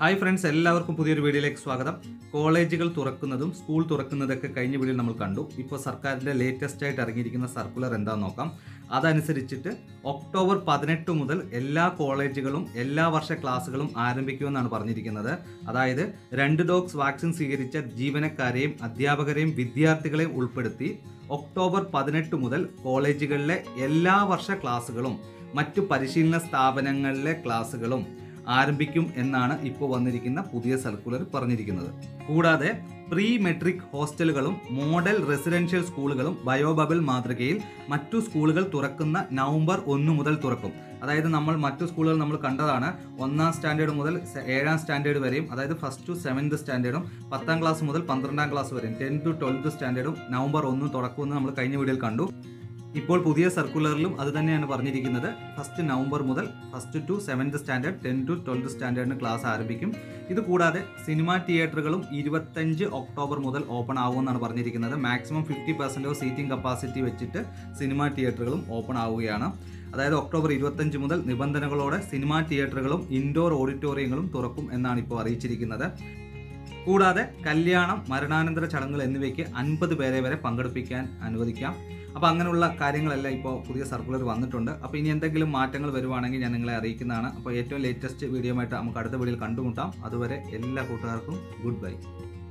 hi friends എല്ലാവർക്കും പുതിയൊരു വീഡിയോയിലേക്ക് സ്വാഗതം കോളേജുകൾ തുറക്കുന്നതും സ്കൂൾ തുറക്കുന്നതൊക്കെ കഴിഞ്ഞ വീഡിയോ നമ്മൾ കണ്ടു ഇപ്പോൾ സർക്കാരിൻ്റെ ലേറ്റസ്റ്റ് ആയിട്ട് ഇറങ്ങിയിരിക്കുന്ന സർക്കുലർ എന്താണെന്ന് നോക്കാം അതനുസരിച്ചിട്ട് ഒക്ടോബർ പതിനെട്ട് മുതൽ എല്ലാ കോളേജുകളും എല്ലാ വർഷ ക്ലാസ്സുകളും ആരംഭിക്കുമെന്നാണ് പറഞ്ഞിരിക്കുന്നത് അതായത് രണ്ട് ഡോക്സ് വാക്സിൻ സ്വീകരിച്ച ജീവനക്കാരെയും അധ്യാപകരെയും വിദ്യാർത്ഥികളെയും ഉൾപ്പെടുത്തി ഒക്ടോബർ പതിനെട്ട് മുതൽ കോളേജുകളിലെ എല്ലാ വർഷ ക്ലാസ്സുകളും മറ്റു പരിശീലന സ്ഥാപനങ്ങളിലെ ക്ലാസ്സുകളും ആരംഭിക്കും എന്നാണ് ഇപ്പോൾ വന്നിരിക്കുന്ന പുതിയ സർക്കുലർ പറഞ്ഞിരിക്കുന്നത് കൂടാതെ പ്രീ മെട്രിക് ഹോസ്റ്റലുകളും മോഡൽ റെസിഡൻഷ്യൽ സ്കൂളുകളും ബയോബബിൾ മാതൃകയിൽ മറ്റു സ്കൂളുകൾ തുറക്കുന്ന നവംബർ ഒന്ന് മുതൽ തുറക്കും അതായത് നമ്മൾ മറ്റു സ്കൂളുകൾ നമ്മൾ കണ്ടതാണ് ഒന്നാം സ്റ്റാൻഡേർഡ് മുതൽ സെ- ഏഴാം സ്റ്റാൻഡേർഡ് വരെയും അതായത് ഫസ്റ്റ് ടു സെവൻത് സ്റ്റാൻഡേർഡും പത്താം ക്ലാസ് മുതൽ പന്ത്രണ്ടാം ക്ലാസ് വരെയും ടെൻ ടു ട്വൽത്ത് സ്റ്റാൻഡേർഡും നവംബർ ഒന്ന് തുറക്കുമെന്ന് നമ്മൾ കഴിഞ്ഞ വീഡിയോയിൽ കണ്ടു ഇപ്പോൾ പുതിയ സർക്കുലറിലും അത് തന്നെയാണ് പറഞ്ഞിരിക്കുന്നത് ഫസ്റ്റ് നവംബർ മുതൽ first to seventh standard ten to twelfth സ്റ്റാൻഡേർഡിന് ക്ലാസ് ആരംഭിക്കും ഇത് കൂടാതെ സിനിമാ തിയേറ്ററുകളും ഇരുപത്തഞ്ച് ഒക്ടോബർ മുതൽ ഓപ്പൺ ആവുമെന്നാണ് പറഞ്ഞിരിക്കുന്നത് maximum fifty percent seating capacity വെച്ചിട്ട് സിനിമാ തിയേറ്ററുകളും ഓപ്പൺ ആവുകയാണ് അതായത് ഒക്ടോബർ ഇരുപത്തഞ്ച് മുതൽ നിബന്ധനകളോടെ സിനിമാ തിയേറ്ററുകളും ഇൻഡോർ ഓഡിറ്റോറിയങ്ങളും തുറക്കും എന്നാണ് ഇപ്പോൾ അറിയിച്ചിരിക്കുന്നത് കൂടാതെ കല്യാണം മരണാനന്തര ചടങ്ങുകൾ എന്നിവയ്ക്ക് അൻപത് പേരെ വരെ പങ്കെടുപ്പിക്കാൻ അനുവദിക്കാം അപ്പോൾ അങ്ങനെയുള്ള കാര്യങ്ങളെല്ലാം ഇപ്പോൾ പുതിയ സർക്കുലർ വന്നിട്ടുണ്ട് അപ്പോൾ ഇനി എന്തെങ്കിലും മാറ്റങ്ങൾ വരുവാണെങ്കിൽ ഞാൻ നിങ്ങളെ അറിയിക്കുന്നതാണ് അപ്പോൾ ഏറ്റവും ലേറ്റസ്റ്റ് വീഡിയോ ആയിട്ട് നമുക്ക് അടുത്ത വീഡിയോയിൽ കണ്ടുമുട്ടാം അതുവരെ എല്ലാ കൂട്ടുകാർക്കും ഗുഡ് ബൈ